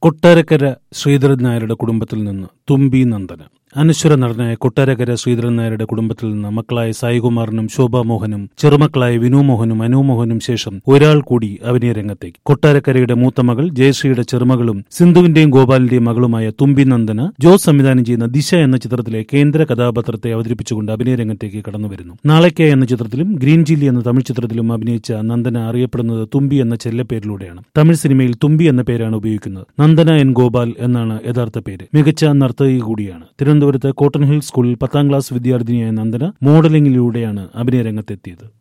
കൊട്ടാരക്കര ശ്രീധരൻ നായരുടെ കുടുംബത്തിൽ നിന്ന് തുമ്പി നന്ദന അനശ്വര നടനായ കൊട്ടാരക്കര ശ്രീധരൻ നായരുടെ കുടുംബത്തിൽ നിന്ന് മക്കളായ സായികുമാറിനും ശോഭാമോഹനും ചെറുമക്കളായ വിനു മോഹനും അനു മോഹനും ശേഷം ഒരാൾ കൂടി അഭിനയ രംഗത്തേക്ക് കൊട്ടാരക്കരയുടെ മൂത്ത മകൾ ജയശ്രീയുടെ ചെറുമകളും സിന്ധുവിന്റെയും ഗോപാലിന്റെയും മകളുമായ തുമ്പി നന്ദന ജോസ് സംവിധാനം ചെയ്യുന്ന ദിശ എന്ന ചിത്രത്തിലെ കേന്ദ്ര കഥാപാത്രത്തെ അവതരിപ്പിച്ചുകൊണ്ട് അഭിനയ രംഗത്തേക്ക് കടന്നുവരുന്നു നാളേക്ക എന്ന ചിത്രത്തിലും ഗ്രീൻ ചില്ലി എന്ന തമിഴ് ചിത്രത്തിലും അഭിനയിച്ച നന്ദന അറിയപ്പെടുന്നത് തുമ്പി എന്ന ചെല്ലപ്പേരിലൂടെയാണ് തമിഴ് സിനിമയിൽ തുമ്പി എന്ന പേരാണ് ഉപയോഗിക്കുന്നത് നന്ദന എൻ ഗോപാൽ എന്നാണ് യഥാർത്ഥ പേര് മികച്ച നർത്തകി കൂടിയാണ് തിരുവനന്തപുരത്ത് കോട്ടൺ ഹിൽ സ്കൂളിൽ പത്താം ക്ലാസ് വിദ്യാർത്ഥിനിയായ നന്ദന മോഡലിംഗിലൂടെയാണ് അഭിനയ രംഗത്തെത്തിയത്